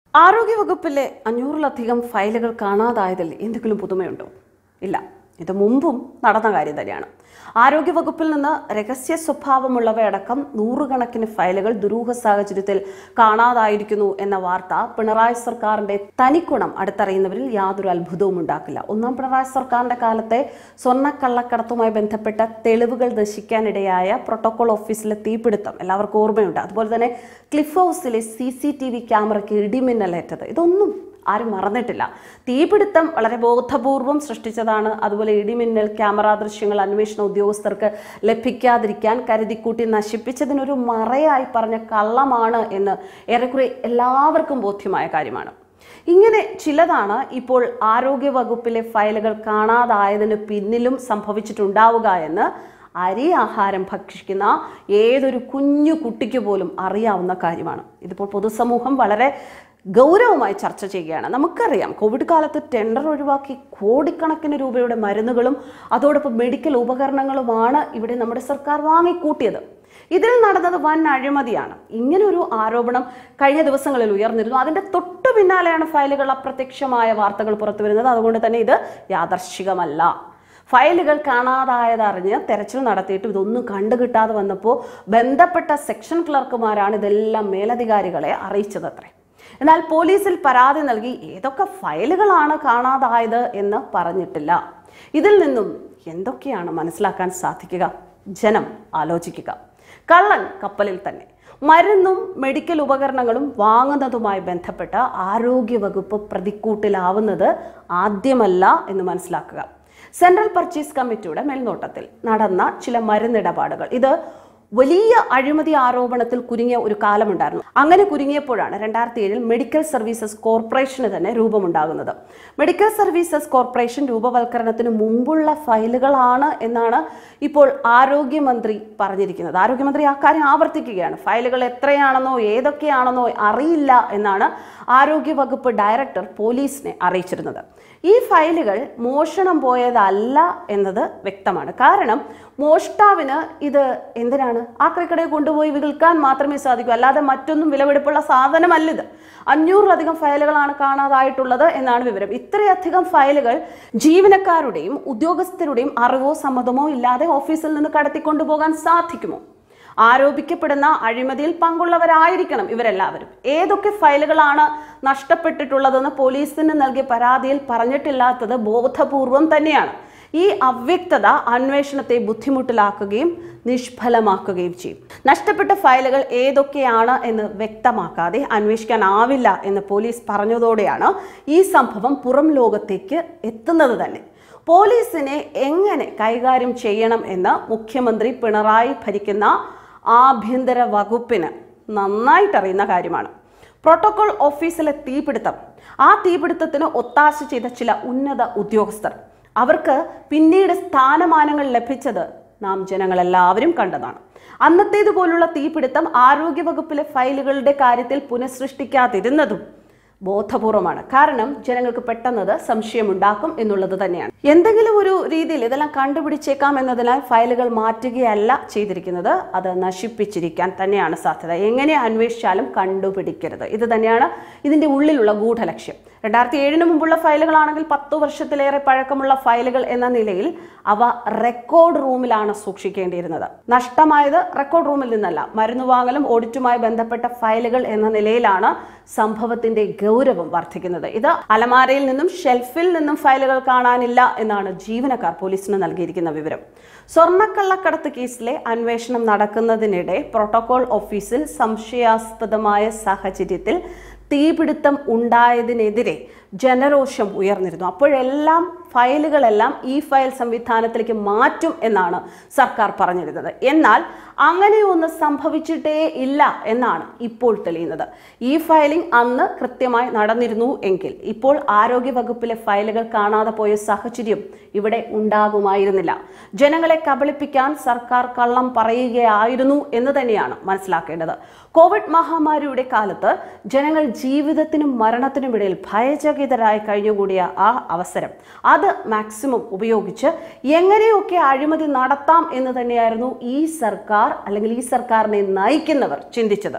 ആരോഗ്യവകുപ്പിലെ അഞ്ഞൂറിലധികം ഫയലുകൾ കാണാതായതിൽ എന്തെങ്കിലും പുതുമയുണ്ടോ ഇല്ല ഇത് മുമ്പും നടന്ന കാര്യം തന്നെയാണ് ആരോഗ്യവകുപ്പിൽ നിന്ന് രഹസ്യ സ്വഭാവമുള്ളവയടക്കം നൂറുകണക്കിന് ഫയലുകൾ ദുരൂഹ സാഹചര്യത്തിൽ കാണാതായിരിക്കുന്നു എന്ന വാർത്ത പിണറായി സർക്കാരിന്റെ തനിക്കുണം അടുത്തറിയുന്നവരിൽ യാതൊരു അത്ഭുതവും ഉണ്ടാക്കില്ല ഒന്നാം പിണറായി സർക്കാരിന്റെ കാലത്തെ സ്വർണ്ണക്കള്ളക്കടത്തുമായി ബന്ധപ്പെട്ട തെളിവുകൾ നശിക്കാനിടയായ പ്രോട്ടോകോൾ ഓഫീസിലെ തീപിടുത്തം എല്ലാവർക്കും ഓർമ്മയുണ്ട് അതുപോലെ തന്നെ ക്ലിഫ് ഹൗസിലെ സി സി ടി വി ക്യാമറയ്ക്ക് ഇടിമിന്നലേറ്റത് ഇതൊന്നും ആരും മറന്നിട്ടില്ല തീപിടുത്തം വളരെ ബോധപൂർവം സൃഷ്ടിച്ചതാണ് അതുപോലെ ഇടിമിന്നൽ ക്യാമറ ദൃശ്യങ്ങൾ അന്വേഷണ ഉദ്യോഗസ്ഥർക്ക് ലഭിക്കാതിരിക്കാൻ കരുതിക്കൂട്ടി നശിപ്പിച്ചതിനൊരു മറയായി പറഞ്ഞ കള്ളമാണ് എന്ന് ഏറെക്കുറെ എല്ലാവർക്കും ബോധ്യമായ കാര്യമാണ് ഇങ്ങനെ ചിലതാണ് ഇപ്പോൾ ആരോഗ്യ വകുപ്പിലെ ഫയലുകൾ കാണാതായതിന് പിന്നിലും സംഭവിച്ചിട്ടുണ്ടാവുക എന്ന് അരി ആഹാരം ഭക്ഷിക്കുന്ന ഏതൊരു കുഞ്ഞു കുട്ടിക്ക് പോലും അറിയാവുന്ന കാര്യമാണ് ഇതിപ്പോൾ പൊതുസമൂഹം വളരെ ഗൗരവമായി ചർച്ച ചെയ്യുകയാണ് നമുക്കറിയാം കോവിഡ് കാലത്ത് ടെൻഡർ ഒഴിവാക്കി കോടിക്കണക്കിന് രൂപയുടെ മരുന്നുകളും അതോടൊപ്പം മെഡിക്കൽ ഉപകരണങ്ങളുമാണ് ഇവിടെ നമ്മുടെ സർക്കാർ വാങ്ങിക്കൂട്ടിയത് ഇതിൽ നടന്നത് വൻ അഴിമതിയാണ് ഇങ്ങനൊരു ആരോപണം കഴിഞ്ഞ ദിവസങ്ങളിൽ ഉയർന്നിരുന്നു അതിന്റെ തൊട്ടു പിന്നാലെയാണ് ഫയലുകൾ അപ്രത്യക്ഷമായ വാർത്തകൾ പുറത്തു വരുന്നത് അതുകൊണ്ട് തന്നെ ഇത് യാദർശികമല്ല ഫയലുകൾ കാണാതായതറിഞ്ഞ് തെരച്ചിൽ നടത്തിയിട്ട് ഇതൊന്നും കണ്ടുകിട്ടാതെ വന്നപ്പോൾ ബന്ധപ്പെട്ട സെക്ഷൻ ക്ലർക്കുമാരാണ് ഇതെല്ലാം മേലധികാരികളെ അറിയിച്ചത് അത്രേ എന്നാൽ പോലീസിൽ പരാതി നൽകി ഏതൊക്കെ ഫയലുകളാണ് കാണാതായത് എന്ന് പറഞ്ഞിട്ടില്ല ഇതിൽ നിന്നും എന്തൊക്കെയാണ് മനസ്സിലാക്കാൻ സാധിക്കുക ജനം ആലോചിക്കുക കള്ളൻ കപ്പലിൽ തന്നെ മരുന്നും മെഡിക്കൽ ഉപകരണങ്ങളും വാങ്ങുന്നതുമായി ബന്ധപ്പെട്ട ആരോഗ്യവകുപ്പ് പ്രതിക്കൂട്ടിലാവുന്നത് ആദ്യമല്ല എന്ന് മനസ്സിലാക്കുക സെൻട്രൽ പർച്ചേസ് കമ്മിറ്റിയുടെ മേൽനോട്ടത്തിൽ നടന്ന ചില മരുന്നിടപാടുകൾ ഇത് വലിയ അഴിമതി ആരോപണത്തിൽ കുരുങ്ങിയ ഒരു കാലമുണ്ടായിരുന്നു അങ്ങനെ കുരുങ്ങിയപ്പോഴാണ് രണ്ടായിരത്തി ഏഴിൽ മെഡിക്കൽ സർവീസസ് കോർപ്പറേഷന് തന്നെ രൂപമുണ്ടാകുന്നത് മെഡിക്കൽ സർവീസസ് കോർപ്പറേഷൻ രൂപവൽക്കരണത്തിന് മുമ്പുള്ള ഫയലുകളാണ് എന്നാണ് ഇപ്പോൾ ആരോഗ്യമന്ത്രി പറഞ്ഞിരിക്കുന്നത് ആരോഗ്യമന്ത്രി ആ കാര്യം ആവർത്തിക്കുകയാണ് ഫയലുകൾ എത്രയാണെന്നോ ഏതൊക്കെയാണെന്നോ അറിയില്ല എന്നാണ് ആരോഗ്യവകുപ്പ് ഡയറക്ടർ പോലീസിനെ അറിയിച്ചിരുന്നത് ഈ ഫയലുകൾ മോഷണം പോയതല്ല എന്നത് വ്യക്തമാണ് കാരണം മോഷ്ടാവിന് ഇത് എന്തിനാണ് ആക്രിക്കടയിൽ കൊണ്ടുപോയി വിൽക്കാൻ മാത്രമേ സാധിക്കൂ അല്ലാതെ മറ്റൊന്നും വിലപിടിപ്പുള്ള സാധനമല്ല ഇത് അഞ്ഞൂറിലധികം ഫയലുകളാണ് കാണാതായിട്ടുള്ളത് എന്നാണ് വിവരം ഇത്രയധികം ഫയലുകൾ ജീവനക്കാരുടെയും ഉദ്യോഗസ്ഥരുടെയും അറിവോ സമ്മതമോ ഇല്ലാതെ ഓഫീസിൽ നിന്ന് കടത്തിക്കൊണ്ടുപോകാൻ സാധിക്കുമോ ആരോപിക്കപ്പെടുന്ന അഴിമതിയിൽ പങ്കുള്ളവരായിരിക്കണം ഇവരെല്ലാവരും ഏതൊക്കെ ഫയലുകളാണ് നഷ്ടപ്പെട്ടിട്ടുള്ളതെന്ന് പോലീസിന് നൽകിയ പരാതിയിൽ പറഞ്ഞിട്ടില്ലാത്തത് ബോധപൂർവം തന്നെയാണ് ഈ അവ്യക്തത അന്വേഷണത്തെ ബുദ്ധിമുട്ടിലാക്കുകയും നിഷ്ഫലമാക്കുകയും ചെയ്യും നഷ്ടപ്പെട്ട ഫയലുകൾ ഏതൊക്കെയാണ് എന്ന് വ്യക്തമാക്കാതെ അന്വേഷിക്കാനാവില്ല എന്ന് പോലീസ് പറഞ്ഞതോടെയാണ് ഈ സംഭവം പുറം ലോകത്തേക്ക് എത്തുന്നത് തന്നെ പോലീസിനെ എങ്ങനെ കൈകാര്യം ചെയ്യണം എന്ന് മുഖ്യമന്ത്രി പിണറായി ഭരിക്കുന്ന ആഭ്യന്തര വകുപ്പിന് നന്നായിട്ടറിയുന്ന കാര്യമാണ് പ്രോട്ടോകോൾ ഓഫീസിലെ തീപിടുത്തം ആ തീപിടുത്തത്തിന് ഒത്താശ ചെയ്ത ചില ഉന്നത ഉദ്യോഗസ്ഥർ അവർക്ക് പിന്നീട് സ്ഥാനമാനങ്ങൾ ലഭിച്ചത് നാം ജനങ്ങളെല്ലാവരും കണ്ടതാണ് അന്നത്തേതുപോലുള്ള തീപിടുത്തം ആരോഗ്യവകുപ്പിലെ ഫയലുകളുടെ കാര്യത്തിൽ പുനഃസൃഷ്ടിക്കാതിരുന്നതും ബോധപൂർവമാണ് കാരണം ജനങ്ങൾക്ക് പെട്ടെന്നത് സംശയമുണ്ടാക്കും എന്നുള്ളത് തന്നെയാണ് എന്തെങ്കിലും ഒരു രീതിയിൽ ഇതെല്ലാം കണ്ടുപിടിച്ചേക്കാം എന്നതിനാൽ ഫയലുകൾ മാറ്റുകയല്ല ചെയ്തിരിക്കുന്നത് അത് നശിപ്പിച്ചിരിക്കാൻ തന്നെയാണ് സാധ്യത എങ്ങനെ അന്വേഷിച്ചാലും കണ്ടുപിടിക്കരുത് ഇത് തന്നെയാണ് ഇതിന്റെ ഉള്ളിലുള്ള ഗൂഢലക്ഷ്യം രണ്ടായിരത്തി ഏഴിന് മുമ്പുള്ള ഫയലുകളാണെങ്കിൽ പത്തു വർഷത്തിലേറെ പഴക്കമുള്ള ഫയലുകൾ എന്ന നിലയിൽ അവ റെക്കോർഡ് റൂമിലാണ് സൂക്ഷിക്കേണ്ടിയിരുന്നത് നഷ്ടമായത് റെക്കോർഡ് റൂമിൽ നിന്നല്ല മരുന്ന് വാങ്ങലും ഓഡിറ്റുമായി ബന്ധപ്പെട്ട ഫയലുകൾ എന്ന നിലയിലാണ് സംഭവത്തിന്റെ ഗൗരവം വർദ്ധിക്കുന്നത് ഇത് അലമാരയിൽ നിന്നും ഷെൽഫിൽ നിന്നും ഫയലുകൾ കാണാനില്ല എന്നാണ് ജീവനക്കാർ പോലീസിന് നൽകിയിരിക്കുന്ന വിവരം സ്വർണ്ണക്കള്ളക്കടത്ത് കേസിലെ അന്വേഷണം നടക്കുന്നതിനിടെ പ്രോട്ടോകോൾ ഓഫീസിൽ സംശയാസ്പദമായ സാഹചര്യത്തിൽ തീപിടുത്തം ഉണ്ടായതിനെതിരെ ജനരോഷം ഉയർന്നിരുന്നു അപ്പോഴെല്ലാം ഫയലുകളെല്ലാം ഈ ഫയൽ സംവിധാനത്തിലേക്ക് മാറ്റും എന്നാണ് സർക്കാർ പറഞ്ഞിരുന്നത് എന്നാൽ അങ്ങനെയൊന്ന് സംഭവിച്ചിട്ടേ ഇല്ല എന്നാണ് ഇപ്പോൾ തെളിയുന്നത് ഈ ഫയലിംഗ് അന്ന് കൃത്യമായി നടന്നിരുന്നു എങ്കിൽ ഇപ്പോൾ ആരോഗ്യവകുപ്പിലെ ഫയലുകൾ കാണാതെ പോയ സാഹചര്യം ഇവിടെ ഉണ്ടാകുമായിരുന്നില്ല ജനങ്ങളെ കബളിപ്പിക്കാൻ സർക്കാർ കള്ളം പറയുകയായിരുന്നു എന്ന് തന്നെയാണ് മനസ്സിലാക്കേണ്ടത് കോവിഡ് മഹാമാരിയുടെ കാലത്ത് ജനങ്ങൾ ജീവിതത്തിനും മരണത്തിനും ഇടയിൽ ഭയചകിതരായി കഴിഞ്ഞുകൂടിയ ആ അവസരം അത് മാക്സിമം ഉപയോഗിച്ച് എങ്ങനെയൊക്കെ അഴിമതി നടത്താം എന്ന് തന്നെയായിരുന്നു ഈ സർക്കാർ അല്ലെങ്കിൽ ഈ സർക്കാരിനെ നയിക്കുന്നവർ ചിന്തിച്ചത്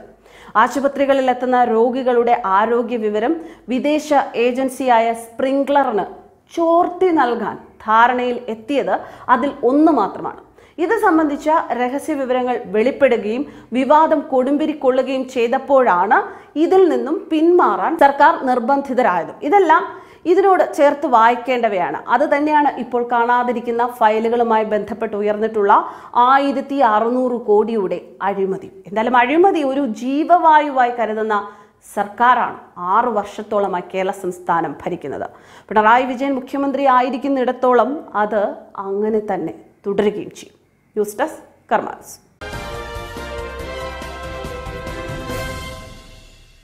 ആശുപത്രികളിൽ എത്തുന്ന രോഗികളുടെ ആരോഗ്യ വിവരം വിദേശ ഏജൻസിയായ സ്പ്രിംഗ്ലറിന് ചോർത്തി നൽകാൻ ധാരണയിൽ എത്തിയത് അതിൽ ഒന്ന് മാത്രമാണ് ഇത് സംബന്ധിച്ച രഹസ്യ വിവരങ്ങൾ വെളിപ്പെടുകയും വിവാദം കൊടുമ്പിരിക്കൊള്ളുകയും ചെയ്തപ്പോഴാണ് ഇതിൽ നിന്നും പിന്മാറാൻ സർക്കാർ നിർബന്ധിതരായതും ഇതെല്ലാം ഇതിനോട് ചേർത്ത് വായിക്കേണ്ടവയാണ് അത് തന്നെയാണ് ഇപ്പോൾ കാണാതിരിക്കുന്ന ഫയലുകളുമായി ബന്ധപ്പെട്ട് ഉയർന്നിട്ടുള്ള ആയിരത്തി അറുന്നൂറ് കോടിയുടെ അഴിമതി എന്തായാലും അഴിമതി ഒരു ജീവവായുവായി കരുതുന്ന സർക്കാരാണ് ആറു വർഷത്തോളമായി കേരള സംസ്ഥാനം ഭരിക്കുന്നത് പിണറായി വിജയൻ മുഖ്യമന്ത്രി ആയിരിക്കുന്നിടത്തോളം അത് അങ്ങനെ തന്നെ തുടരുകയും ചെയ്യും ന്യൂസ് ഡെസ്ക് കർമാസ്